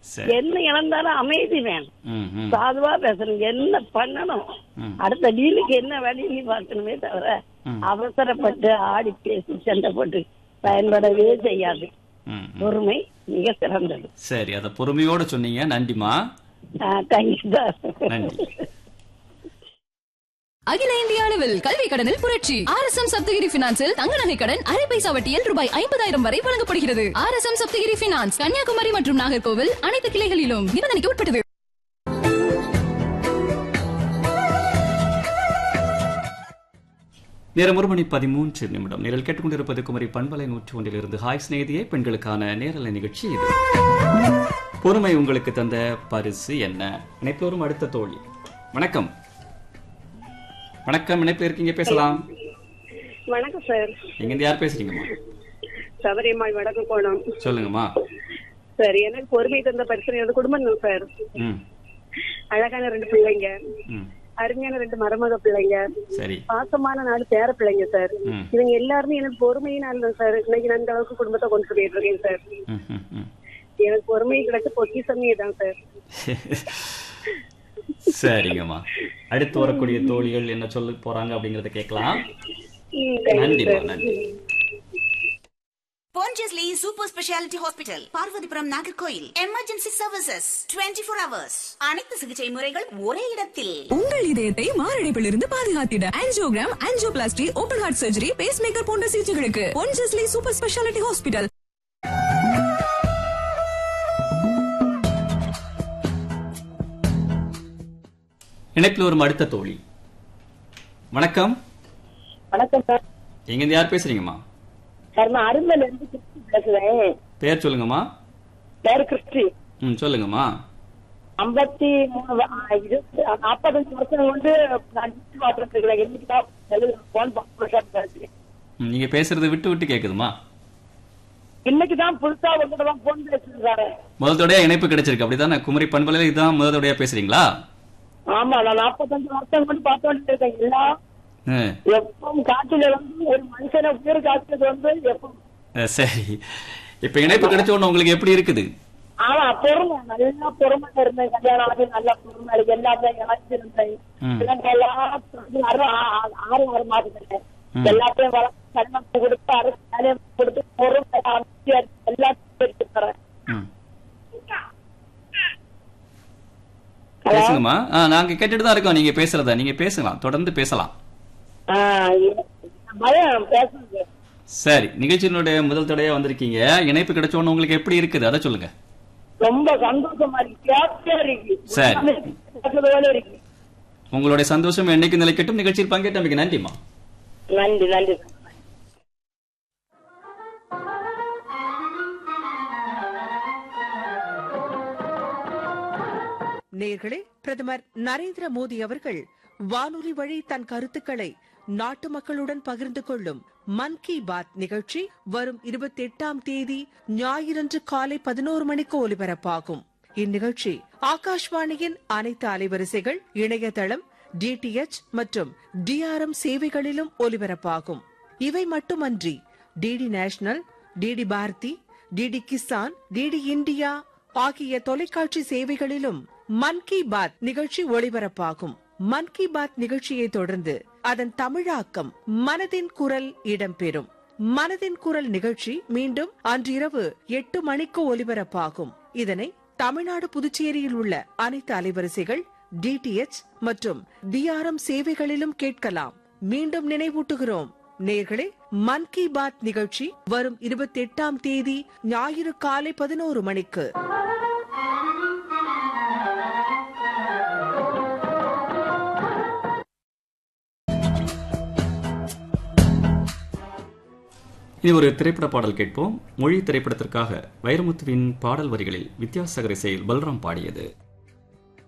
சரி என்ன இழந்தாலும் அமைதி வேணும் ம் ம் சாதுவா பேசணும் என்ன பண்ணணும் ம். அடுத்த டீலுக்கு என்ன வழின்னு பார்க்கணுமே தவிர ம். அவசரப்பட்டு ஆடி பேசி சண்டை போட்டு பயன்படவே செய்யாது ம் ம். பொறுமை மிக சிறந்தது சரி அத பொறுமையோட சொன்னீங்க நன்றிமா தேங்க்யூ சார் நன்றி அகில இந்திய அளவில் கல்வி கடனில் புரட்சி ஆர் எஸ் எம் சப்தகிரி பினான்சில் தங்க நகை கடன் அரை பைசா வட்டியில் ரூபாய் ஐம்பதாயிரம் வரை வழங்கப்படுகிறது R S M Sapthagiri finance Kanyakumari மற்றும் நாகர்கோவில் அனைத்து கிளைகளிலும் நிபந்தனைக்கு உட்பட்டது நேரம் ஒரு மணி பதிமூன்று நிமிடம் நேரில் கேட்டுக்கொண்டிருப்பது குமரி பண்பலை நூற்றி ஒன்றிலிருந்து ஹாய் சிநேகிதியே பெண்களுக்கான நேரலை நிகழ்ச்சி இது பொறுமை உங்களுக்கு தந்த பரிசு என்ன இணைப்போரும் அடுத்த தோழி வணக்கம் வணக்கம் இணைப்பில் இருக்கீங்க பேசலாம் வணக்கம் சார் நீங்க இருந்து யார் பேசுறீங்கம்மா சபரிமாள் வடக்கு கோணம் சொல்லுங்கம்மா சார் எனக்கு பொறுமை தந்த பிரச்சனை வந்து குடும்பம் தான் சார் ம் அழகான ரெண்டு பிள்ளைங்க ம் அருமையான ரெண்டு மருமக பிள்ளைங்க சரி பாசமான நாலு பேர பிள்ளைங்க சார் ம். இவங்க எல்லாருமே எனக்கு பொறுமையினால தான் சார் இன்னைக்கு நான் இந்த அளவுக்கு குடும்பத்தை கொண்டு போயிட்டு இருக்கேன் சார் ம் ம் ம் எனக்கு பொறுமை கிடைச்ச பொக்கிசமே தான் சார் சரிங்கம்மா அடுத்து வரக்கூடிய தோழிகள் என்ன சொல்ல போறாங்க அப்படிங்கறத கேட்கலாம் ம், thank you நன்றிம்மா sir. நன்றி Pondicherry Super Speciality Hospital, Parvathipuram Nagercoil emergency services 24 four hours அனைத்து சிகிச்சை முறைகள் ஒரே இடத்தில் உங்கள் இதயத்தை மாரடைப்பிலிருந்து பாதுகாத்திட angiogram angioplasty open heart surgery pacemaker போன்ற சிகிச்சைகளுக்கு பொன்ஜஸ்லி சூப்பர் ஸ்பெஷாலிட்டி ஹாஸ்பிட்டல் இணைப்பில் வரும் அடுத்த தோழி வணக்கம் வணக்கம் சார் எங்க இருந்து யார் பேசுறீங்கம்மா சார் நான் அருந்தல இருந்து கிறிஸ்டி பேசுறேன் பேர் சொல்லுங்கம்மா பேர் கிறிஸ்டி ம் சொல்லுங்கம்மா ஐம்பத்தி மூணு வ- ஆ, இருபத்தி நாற்பத்தஞ்சு வருஷம் வந்து நான் டிஸ்ட் பார்த்துட்டு இருக்கிறேன் என்னைக்கு தான் போன் பேசுறேன் ம், நீங்க பேசுறது விட்டு விட்டு கேக்குதுமா இன்னைக்கு தான் புதுசா உங்ககிட்ட தான் போன் பேசிருக்காரு முதல் தடையா இணைப்பு கிடைச்சிருக்கு அப்படிதானே குமரி பண்பலையில இதுதான் முதல் தடையா பேசுறீங்களா ஆமா நான் நாற்பத்தஞ்சு வருஷம் கொண்டு பார்த்து இருக்கேன் எல்லாம் ம், எப்பவும் காய்ச்சல வந்து ஒரு மனுஷனை உயிர் காய்ச்சது வந்து எப்பவும் அஹ், சரி இப்ப இணைப்பு கிடைச்ச உடனே உங்களுக்கு எப்படி இருக்குது ஆமா பொறுமை நல்லா பொறுமை இருந்தேன் கல்யாணம் ஆகி நல்லா பொறுமை இருக்கு எல்லாத்தையும் இணைச்சிருந்தேன் ம். பிள்ளைங்கெல்லாம் ஆறு ஆ- ஆறு ஆறு மாதம் ம். எல்லாத்தையும் வளர்த்து கல்யாணம் கொடுத்து அரசு வேலையை கொடுத்து பொறுமை அமைதியா இருக்கு. எல்லாத்தையும் எடுத்துக்கிறேன் ம். பேசுங்கம்மா ஆ, நாங்க கேட்டுட்டு தான் இருக்கோம் நீங்க பேசுறத நீங்க பேசலாம் தொடர்ந்து பேசலாம் பயம் பேசுறது சரி நிகழ்ச்சியினுடைய முதல் தடையா வந்திருக்கீங்க இணைப்பு கிடைச்ச உடனே உங்களுக்கு எப்படி இருக்குது அதை சொல்லுங்க ரொம்ப சந்தோஷமா இருக்கு ஹாப்பியா இருக்கு சரி. பேசுறது போல இருக்கு உங்களுடைய சந்தோஷம் என்னைக்கு நிலைக்கட்டும் நிகழ்ச்சியில் பங்கேற்றமைக்கு நன்றிம்மா நன்றி நன்றி நேர்களே பிரதமர் நரேந்திர மோடி அவர்கள் வானொலி வழி தன் கருத்துக்களை நாட்டு மக்களுடன் பகிர்ந்து கொள்ளும் மன் கி பாத் நிகழ்ச்சி வரும் இருபத்தி எட்டாம் தேதி ஞாயிறன்று காலை பதினோரு மணிக்கு ஒலிபரப்பாகும் இந்நிகழ்ச்சி ஆகாஷ்வாணியின் அனைத்து அலைவரிசைகள் இணையதளம் டிடிஎச் மற்றும் டிஆர்எம் சேவைகளிலும் ஒலிபரப்பாகும் இவை மட்டுமன்றி DD national DD Bharati DD Kisan DD India ஆகிய தொலைக்காட்சி சேவைகளிலும் மன் கி பாத் நிகழ்ச்சி ஒளிபரப்பாகும் மன் கி பாத் நிகழ்ச்சியை தொடர்ந்து அதன் தமிழாக்கம் மனதின் குரல் இடம்பெறும் மனதின் குரல் நிகழ்ச்சி மீண்டும் அன்றிரவு எட்டு மணிக்கு ஒலிபரப்பாகும் இதனை தமிழ்நாடு புதுச்சேரியில் உள்ள அனைத்து அலைவரிசைகள் டிடிஎச் மற்றும் டிஆர்எம் சேவைகளிலும் கேட்கலாம் மீண்டும் நினைவூட்டுகிறோம் நேர்களே மன் கி பாத் நிகழ்ச்சி வரும் இருபத்தி எட்டாம் தேதி ஞாயிறு காலை பதினோரு மணிக்கு இது ஒரு திரைப்பட பாடல் கேட்போம் மொழி திரைப்படத்திற்காக வைரமுத்துவின் பாடல் வரிகளில் வித்யாசாகர் இசையில் பல்ராம் பாடியது